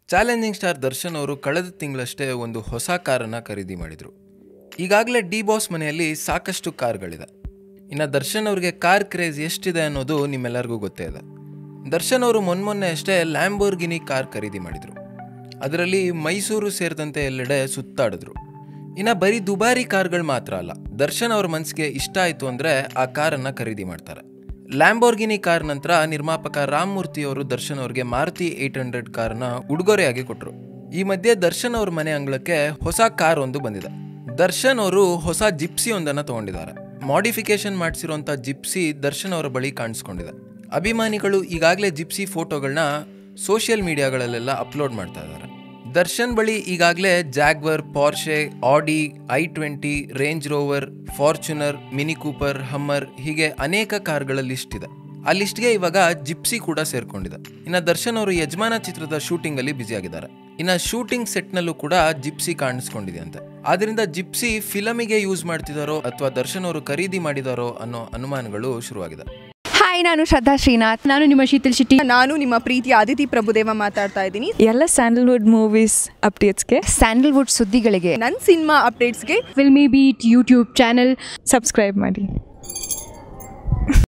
challenging star Darshan ಅವರು ಕಳೆದ ತಿಂಗಳಷ್ಟೇ ಒಂದು ಹೊಸ ಕಾರನ್ನು ಖರೀದಿ ಮಾಡಿದರು ಈಗಾಗಲೇ ಡಿ ಬಾಸ್ ಮನೆಯಲ್ಲಿ ಸಾಕಷ್ಟು ಕಾರ್ಗಳಿದೆ ಇನ್ನು ದರ್ಶನ್ ಅವ್ರಿಗೆ ಕಾರ್ ಕ್ರೇಜ್ ಎಷ್ಟಿದೆ ಅನ್ನೋದು ನಿಮ್ಮೆಲ್ಲರಿಗೂ ಗೊತ್ತೇ ಇದೆ ದರ್ಶನ್ ಅವರು ಮೊನ್ಮೊನ್ನೆ ಅಷ್ಟೇ ಲ್ಯಾಂಬೋರ್ಗಿನಿ ಕಾರ್ ಖರೀದಿ ಮಾಡಿದರು ಅದರಲ್ಲಿ ಮೈಸೂರು ಸೇರಿದಂತೆ ಎಲ್ಲೆಡೆ ಸುತ್ತಾಡಿದ್ರು ಇನ್ನು ಬರೀ ದುಬಾರಿ ಕಾರ್ಗಳು ಮಾತ್ರ ಅಲ್ಲ ದರ್ಶನ್ ಅವ್ರ ಮನಸ್ಸಿಗೆ ಇಷ್ಟ ಆಯಿತು ಅಂದರೆ ಆ ಕಾರನ್ನು ಖರೀದಿ ಮಾಡ್ತಾರೆ ಲ್ಯಾಂಬೋರ್ಗಿನಿ ಕಾರ್ ನಂತರ ನಿರ್ಮಾಪಕ ರಾಮಮೂರ್ತಿ ಅವರು ದರ್ಶನ್ ಅವ್ರಿಗೆ ಮಾರುತಿ ಏಟ್ ಹಂಡ್ರೆಡ್ ಕಾರ್ನ ಉಡುಗೊರೆಯಾಗಿ ಕೊಟ್ಟರು ಈ ಮಧ್ಯೆ ದರ್ಶನ್ ಅವ್ರ ಮನೆ ಅಂಗಳಕ್ಕೆ ಹೊಸ ಕಾರ್ ಒಂದು ಬಂದಿದೆ ದರ್ಶನ್ ಅವರು ಹೊಸ ಜಿಪ್ಸಿ ಒಂದನ್ನು ತಗೊಂಡಿದ್ದಾರೆ ಮಾಡಿಫಿಕೇಶನ್ ಮಾಡಿಸಿರುವಂಥ ಜಿಪ್ಸಿ ದರ್ಶನ್ ಅವರ ಬಳಿ ಕಾಣಿಸ್ಕೊಂಡಿದೆ ಅಭಿಮಾನಿಗಳು ಈಗಾಗಲೇ ಜಿಪ್ಸಿ ಫೋಟೋಗಳನ್ನ ಸೋಷಿಯಲ್ ಮೀಡಿಯಾಗಳಲ್ಲೆಲ್ಲ ಅಪ್ಲೋಡ್ ಮಾಡ್ತಾ ಇದ್ದಾರೆ ದರ್ಶನ್ ಬಳಿ ಈಗಾಗಲೇ Jaguar Porsche Audi I twenty Range Rover Fortuner Mini Cooper Hummer ಹೀಗೆ ಅನೇಕ ಕಾರ್ಗಳ ಲಿಸ್ಟ್ ಇದೆ ಆ ಲಿಸ್ಟ್ಗೆ ಇವಾಗ ಜಿಪ್ಸಿ ಕೂಡ ಸೇರ್ಕೊಂಡಿದೆ ಇನ್ನು ದರ್ಶನ್ ಅವರು ಯಜಮಾನ ಚಿತ್ರದ ಶೂಟಿಂಗ್ ಅಲ್ಲಿ ಬ್ಯುಸಿ ಆಗಿದ್ದಾರೆ ಇನ್ನು ಶೂಟಿಂಗ್ ಸೆಟ್ನಲ್ಲೂ ಕೂಡ ಜಿಪ್ಸಿ ಕಾಣಿಸ್ಕೊಂಡಿದೆ ಅಂತೆ ಆದ್ರಿಂದ ಜಿಪ್ಸಿ ಫಿಲಮಿಗೆ ಯೂಸ್ ಮಾಡ್ತಿದಾರೋ ಅಥವಾ ದರ್ಶನ್ ಅವರು ಖರೀದಿ ಮಾಡಿದಾರೋ ಅನ್ನೋ ಅನುಮಾನಗಳು ಶುರುವಾಗಿದೆ ಹಾಯ್ ನಾನು ಶ್ರದ್ಧಾ ಶ್ರೀನಾಥ್ ನಾನು ನಿಮ್ಮ ಶೀತಲ್ ಶೆಟ್ಟಿ ನಾನು ನಿಮ್ಮ ಪ್ರೀತಿಯ ಅದಿತಿ ಪ್ರಭುದೇವ ಮಾತಾಡ್ತಾ ಇದ್ದೀನಿ ಎಲ್ಲ ಸ್ಯಾಂಡಲ್ವುಡ್ ಮೂವೀಸ್ ಅಪ್ಡೇಟ್ಸ್ಗೆ ಸ್ಯಾಂಡಲ್ವುಡ್ ಸುದ್ದಿಗಳಿಗೆ ನನ್ನ ಸಿನಿಮಾ ಅಪ್ಡೇಟ್ಸ್ಗೆ Filmi Beat YouTube channel subscribe ಮಾಡಿ